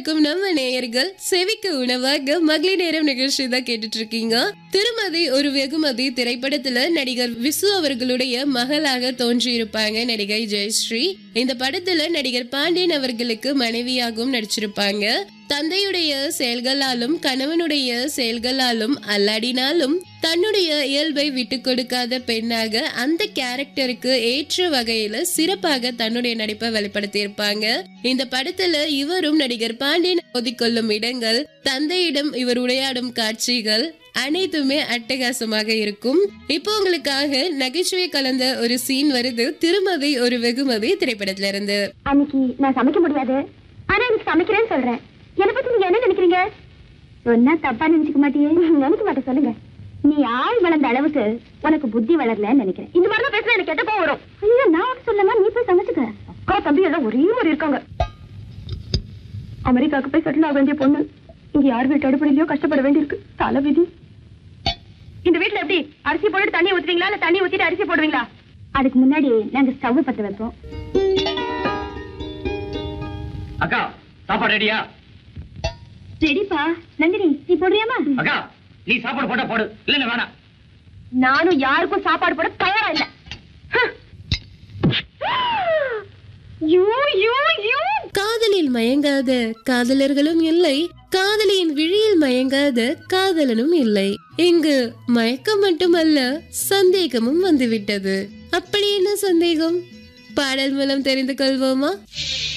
இருக்கும் நம்ம நேயர்கள் செவிக்கு உணவாக மகளிர் நேரம் நிகழ்ச்சி தான் கேட்டுட்டு இருக்கீங்க திருமதி ஒரு வெகுமதி திரைப்படத்துல நடிகர் விசு அவர்களுடைய மகளாக தோன்றியிருப்பாங்க நடிகை ஜெயஸ்ரீ இந்த படத்துல நடிகர் பாண்டியன் அவர்களுக்கு மனைவியாகவும் நடிச்சிருப்பாங்க தந்தையுடைய செயல்களாலும் கணவனுடைய செயல்களாலும் அல்லாடினாலும் தன்னுடைய இயல்பை விட்டு கொடுக்காத பெண்ணாக அந்த கேரக்டருக்கு ஏற்ற வகையில சிறப்பாக தன்னுடைய நடிப்பை வெளிப்படுத்தியிருப்பாங்க இந்த படத்துல இவரும் நடிகர் பாண்டியன் ஒதிக்கொள்ளும் இடங்கள் தந்தையிடம் இவர் உரையாடும் காட்சிகள் அனைத்துமே அட்டகாசமாக இருக்கும் இப்போ உங்களுக்காக நகைச்சுவை கலந்த ஒரு சீன் வருது திருமதி ஒரு வெகுமதி திரைப்படத்துல இருந்து அன்னைக்கு நான் சமைக்க முடியாது ஆனா எனக்கு சமைக்கிறேன்னு சொல்றேன் என்ன பத்தி நீங்க என்ன நினைக்கிறீங்க சொன்னா தப்பா நினைச்சுக்க மாட்டியே நினைக்க மாட்டேன் சொல்லுங்க நீ ஆள் வளர்ந்த அளவுக்கு உனக்கு புத்தி வளரலன்னு நினைக்கிறேன் இந்த மாதிரி பேசுனா எனக்கு கெட்ட கோவம் வரும் ஐயோ நான் ஒன்றும் சொல்லமா நீ போய் சமைச்சுக்க அக்கா தம்பி எல்லாம் ஒரே மாதிரி இருக்காங்க அமெரிக்காவுக்கு போய் செட்டில் ஆக வேண்டிய பொண்ணு இங்க யார் வீட்டு அடுப்படிலையோ கஷ்டப்பட வேண்டியிருக்கு தலை விதி இந்த வீட்ல எப்படி அரிசி போட்டு தண்ணி ஊத்துவீங்களா இல்ல தண்ணி ஊத்திட்டு அரிசி போடுவீங்களா அதுக்கு முன்னாடி நாங்க ஸ்டவ் பத்த வைப்போம் அக்கா சாப்பாடு ரெடியா ரெடிப்பா நந்தினி நீ போடுறியாமா அக்கா நீ சாப்பாடு போட்டா போடு இல்லன்னு வேணாம் நானும் யாருக்கும் சாப்பாடு போட தயாரா இல்ல ஹ். You, you, you. காதலில் மயங்காத காதலர்களும் இல்லை காதலியின் விழியில் மயங்காத காதலனும் இல்லை இங்கு மயக்கம் மட்டுமல்ல சந்தேகமும் வந்துவிட்டது அப்படி என்ன சந்தேகம் பாடல் மூலம் தெரிந்து கொள்வோமா